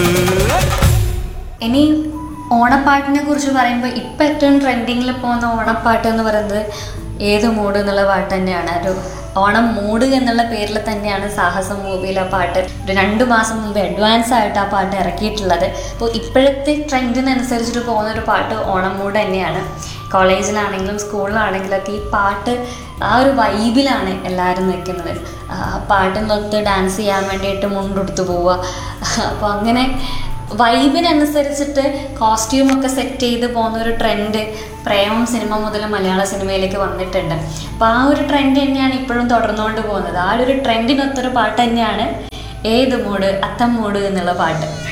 ഇനി ഓണപ്പാട്ടിനെ കുറിച്ച് പറയുമ്പോൾ ഇപ്പം ഏറ്റവും ട്രെൻഡിങ്ങിൽ പോകുന്ന ഓണപ്പാട്ട് എന്ന് പറയുന്നത് ഏത് മൂഡ് എന്നുള്ള പാട്ട് തന്നെയാണ് ഒരു ഓണം മൂഡ് എന്നുള്ള പേരിൽ തന്നെയാണ് സാഹസം മൂവിയിൽ ആ പാട്ട് ഒരു രണ്ട് മാസം മുമ്പ് അഡ്വാൻസ് ആയിട്ട് ആ പാട്ട് ഇറക്കിയിട്ടുള്ളത് അപ്പോൾ ഇപ്പോഴത്തെ ട്രെൻഡിനനുസരിച്ചിട്ട് പോകുന്ന ഒരു പാട്ട് ഓണം മൂഡ് തന്നെയാണ് കോളേജിലാണെങ്കിലും സ്കൂളിലാണെങ്കിലും ഒക്കെ ഈ പാട്ട് ആ ഒരു വൈബിലാണ് എല്ലാവരും നിൽക്കുന്നത് ആ പാട്ടിനൊത്ത് ഡാൻസ് ചെയ്യാൻ വേണ്ടിയിട്ട് മുണ്ടെടുത്ത് പോവുക അപ്പോൾ അങ്ങനെ വൈബിനനുസരിച്ചിട്ട് കോസ്റ്റ്യൂമൊക്കെ സെറ്റ് ചെയ്ത് പോകുന്ന ഒരു ട്രെൻഡ് പ്രേമം സിനിമ മുതൽ മലയാള സിനിമയിലേക്ക് വന്നിട്ടുണ്ട് അപ്പോൾ ആ ഒരു ട്രെൻഡ് തന്നെയാണ് ഇപ്പോഴും തുടർന്നുകൊണ്ട് പോകുന്നത് ആ ഒരു ട്രെൻഡിനൊത്തൊരു പാട്ട് തന്നെയാണ് ഏത് മൂഡ് അത്തം മൂഡ് എന്നുള്ള പാട്ട്